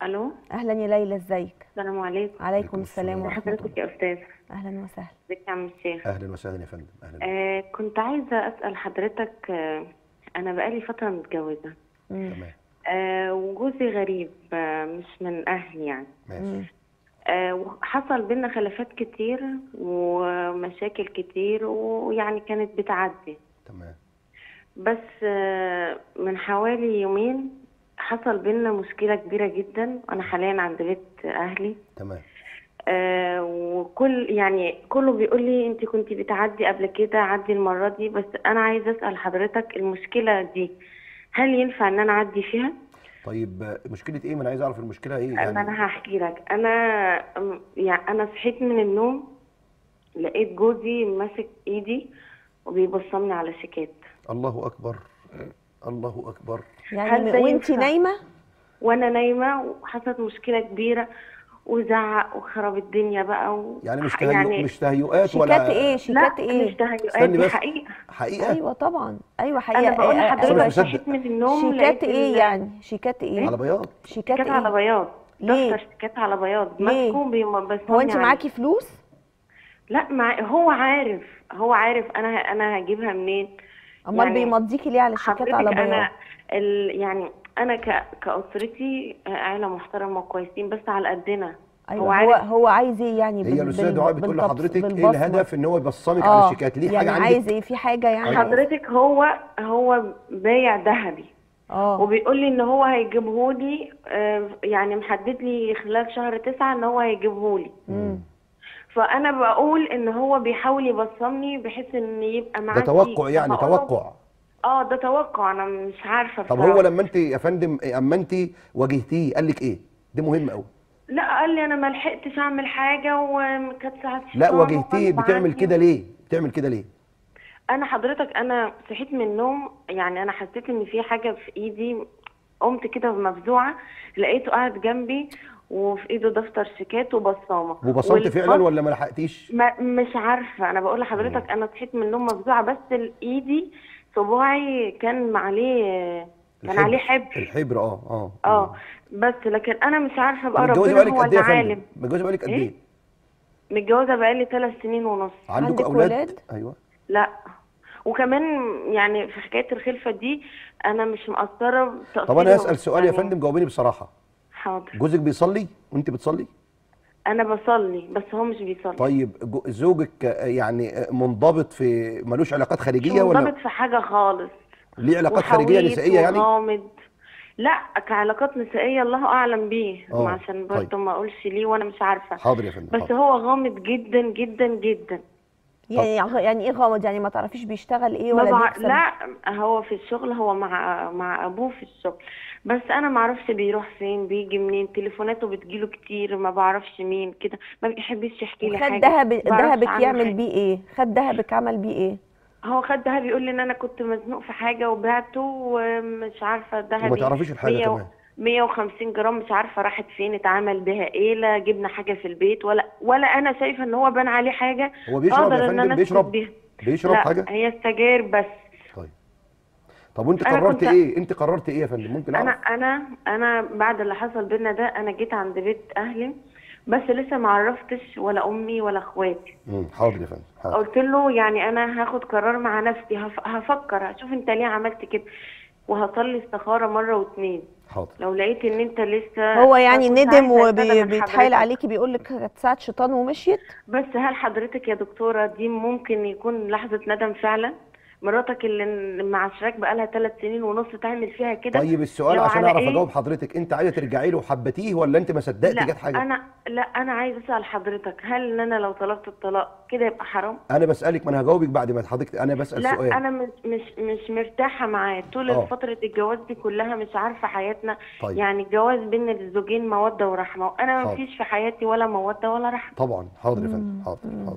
الو اهلا يا ليلى ازيك السلام عليكم عليكم السلام السلام. ورحمه الله حضرتك يا استاذ اهلا وسهلا ازيك يا عم الشيخ اهلا وسهلا يا فندم اهلا آه كنت عايزه اسال حضرتك آه انا بقالي فتره متجوزه مم. تمام آه وجوزي غريب آه مش من اهلي يعني ماشي آه وحصل بينا خلافات كتير ومشاكل كتير ويعني كانت بتعدي تمام بس آه من حوالي يومين حصل بينا مشكله كبيره جدا انا حاليا عند بيت اهلي تمام آه وكل يعني كله بيقول لي انت كنت بتعدي قبل كده عدي المره دي بس انا عايزه اسال حضرتك المشكله دي هل ينفع ان انا اعدي فيها طيب آه، مشكله ايه ما انا عايز اعرف المشكله ايه يعني يعني انا هحكي لك انا أم، يعني انا صحيت من النوم لقيت جوزي ماسك ايدي وبيبصمني على شيكات الله اكبر الله اكبر يعني هل ده وانت ينفع؟ نايمه وانا نايمه وحصلت مشكله كبيره وزعق وخرب الدنيا بقى و... يعني مش تهيؤ مش تهيؤات شيكات ولا ايه لا شيكات ايه مش تهيؤات استني دي بس. حقيقه حقيقه ايوه طبعا ايوه حقيقه انا بقول إيه- إيه- أصل لحضرتك مش مصدق. صحيت من النوم شيكات لقيت ايه ال- يعني شيكات ايه على بياض شيكات شيكات على ايه بياض ليه؟ دفتر شيكات على بياض ليه؟ ماسكه بيم- بس هو انت عليه. معاكي فلوس لا مع... هو عارف هو عارف انا انا هجيبها منين امال يعني بيمضيكي ليه على الشيكات حضرتك على بياض انا ال... يعني انا ك... كأسرتي عيلة محترمة وكويسين بس على قدنا ايوه هو هو عارف هو عايز ايه يعني هي بال- الاستاذه بال- دعاء بتقول بالتبص- لحضرتك ايه بالبصمة؟ الهدف ان هو يبصمك اه على الشيكات ليه يعني حاجه عايز عندك ايه في حاجه يعني حضرتك هو هو بايع ذهبي اه وبيقول لي ان هو هيجيبه لي يعني محدد لي خلال شهر تسعة ان هو هيجيبه لي مم. فانا بقول ان هو بيحاول يبصمني بحيث ان يبقى ده معاكي توقع يعني فأقول له- توقع اه ده توقع انا مش عارفه طب بصراحة. هو لما انت يا فندم اما انت واجهتيه قال لك ايه ده مهم قوي لا قال لي انا ما لحقتش اعمل حاجه وكانت ساعه لا الشيطان واجهتيه وغصب بتعمل عني. كده ليه بتعمل كده ليه انا حضرتك انا صحيت من النوم يعني انا حسيت ان في حاجه في ايدي قمت كده مفزوعه لقيته قاعد جنبي وفي ايده دفتر شيكات وبصامه وبصمت فعلا والبص- ولا ما لحقتيش ما مش عارفه انا بقول لحضرتك انا صحيت من النوم مفزوعه بس ايدي صباعي كان عليه كان الحبر. عليه حبر الحبر اه اه اه بس لكن انا مش عارفه بقى متجوزه ربنا بقالك هو قد ايه يا العالم فندم متجوزه بقالك قد إيه؟ ايه متجوزه بقالي ثلاث سنين ونص عندكم عندك اولاد ولاد؟ ايوه لا وكمان يعني في حكايه الخلفه دي انا مش مقصره طب انا تقصيري هسال سؤال يا يعني- فندم جاوبيني بصراحه حاضر جوزك بيصلي وانت بتصلي انا بصلي بس هو مش بيصلي طيب جو- زوجك آه، يعني آه، منضبط في ملوش علاقات مش خارجيه ولا منضبط في حاجه خالص ليه علاقات خارجيه وحويط نسائيه يعني وغامض لا كعلاقات نسائيه الله اعلم بيه آه، عشان طيب. برضه ما اقولش ليه وانا مش عارفه حاضر يا فندم بس حاضر. هو غامض جدا جدا جدا يعني يعني ايه غامض يعني ما تعرفيش بيشتغل ايه ما ولا بع... بيكسب لا هو في الشغل هو مع مع ابوه في الشغل بس انا ما اعرفش بيروح فين بيجي منين تليفوناته بتجيله كتير ما بعرفش مين كده ما بيحبش يحكي لي خد حاجه دهب ما بعرفش دهبك عنه يعمل حاجة. بيه ايه خد دهبك عمل بيه ايه هو خد دهب يقول لي ان انا كنت مزنوق في حاجه وبعته ومش عارفه دهبي وما تعرفيش الحاجة 100 و- كمان. 150 جرام مش عارفه راحت فين اتعمل بها ايه لا جبنا حاجه في البيت ولا ولا انا شايفه ان هو بان عليه حاجه هو بيشرب أقدر يا إن فندم أنا أثبت بيشرب بيها. بيشرب لا حاجه هي السجاير بس طيب طب وانت أنا قررت كنت- ايه انت قررت ايه يا فندم ممكن انا اعرف انا انا بعد اللي حصل بينا ده انا جيت عند بيت اهلي بس لسه ما عرفتش ولا امي ولا اخواتي مم، حاضر يا فندم حاضر قلت له يعني انا هاخد قرار مع نفسي هف... هفكر هشوف انت ليه عملت كده وهصلي استخاره مره واتنين حاضر لو لقيت ان انت لسه هو يعني كنت ندم عايزة أتفادى من وبيتحايل حضرتك. عليكي بيقول لك كانت ساعه شيطان ومشيت بس هل حضرتك يا دكتوره دي ممكن يكون لحظه ندم فعلا مراتك اللي معاشراك بقالها ثلاث سنين ونص تعمل فيها كده طيب السؤال لو عشان على اعرف إيه؟ اجاوب حضرتك انت عايزه ترجعي له وحبتيه ولا انت ما صدقتي لا جت حاجه انا لا انا عايزه اسال حضرتك هل ان انا لو طلبت الطلاق كده يبقى حرام انا بسالك ما انا هجاوبك بعد ما حضرتك انا بسال لا سؤال انا مش مش مش مرتاحه معاه طول آه. فتره الجواز دي كلها مش عارفه حياتنا طيب. يعني الجواز بين الزوجين موده ورحمه وانا ما حاضر. فيش في حياتي ولا موده ولا رحمه طبعا حاضر يا فندم حاضر حاضر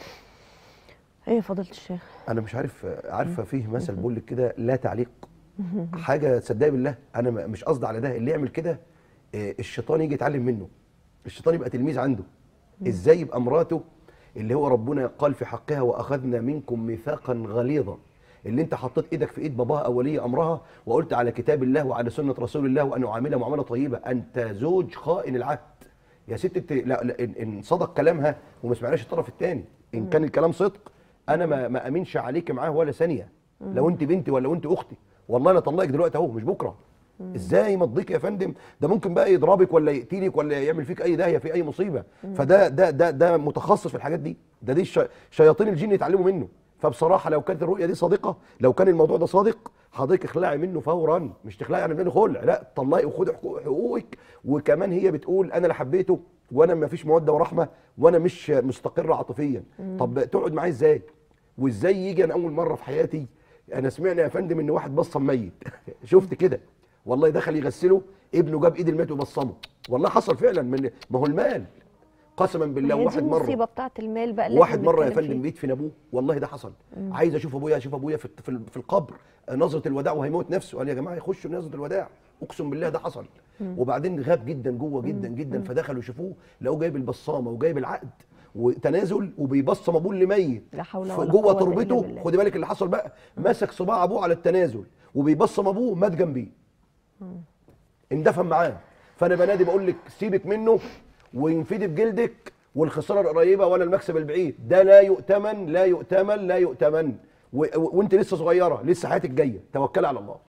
ايه فضيله الشيخ انا مش عارف عارفه فيه مثل بيقول لك كده لا تعليق حاجه تصدقي بالله انا م- مش قصدي على ده اللي يعمل كده آه، الشيطان يجي يتعلم منه الشيطان يبقى تلميذ عنده ازاي يبقى مراته اللي هو ربنا قال في حقها واخذنا منكم ميثاقا غليظا اللي انت حطيت ايدك في ايد باباها او ولي امرها وقلت على كتاب الله وعلى سنه رسول الله وان اعاملها معامله طيبه انت زوج خائن العهد يا ست انت لا, لا ان, إن صدق كلامها وما سمعناش الطرف الثاني ان كان الكلام صدق انا ما ما امنش عليك معاه ولا ثانيه لو انت بنتي ولا انت اختي والله انا اطلقك دلوقتي اهو مش بكره ازاي ما تضيق يا فندم ده ممكن بقى يضربك ولا يقتلك ولا يعمل فيك اي داهيه في اي مصيبه فده ده ده ده متخصص في الحاجات دي ده دي الش- شياطين الجن يتعلموا منه فبصراحه لو كانت الرؤيه دي صادقه لو كان الموضوع ده صادق حضرتك اخلعي منه فورا مش تخلعي يعني منه خلع لا طلقي وخدي حقوق- حقوقك وكمان هي بتقول انا لا حبيته وانا ما فيش موده ورحمه وانا مش مستقره عاطفيا طب تقعد معاه ازاي وازاي يجي انا اول مره في حياتي انا سمعنا يا فندم ان واحد بصم ميت شفت كده والله دخل يغسله ابنه جاب ايد الميت وبصمه والله حصل فعلا من ما هو المال قسما بالله هي دي واحد مره المصيبه بتاعت المال بقى اللي واحد احنا مره يا بنتكلم فندم فيه. بيدفن ابوه والله ده حصل عايز اشوف ابويا اشوف ابويا في في, في القبر نظره الوداع وهيموت نفسه قال يا جماعه يخشوا نظره الوداع اقسم بالله ده حصل وبعدين غاب جدا جوه جدا جدا فدخلوا يشوفوه لقوه جايب البصامه وجايب العقد وتنازل وبيبصم ابوه اللي ميت لا حول ف- ولا جوه قوة إلا تربته بالله. خدي بالك اللي حصل بقى مسك صباع ابوه على التنازل وبيبصم ابوه مات جنبيه اندفن معاه فانا بنادي بقول لك سيبك منه وينفدي بجلدك والخساره القريبه ولا المكسب البعيد ده لا يؤتمن لا يؤتمن لا يؤتمن و- و- وانت لسه صغيره لسه حياتك جايه توكلي على الله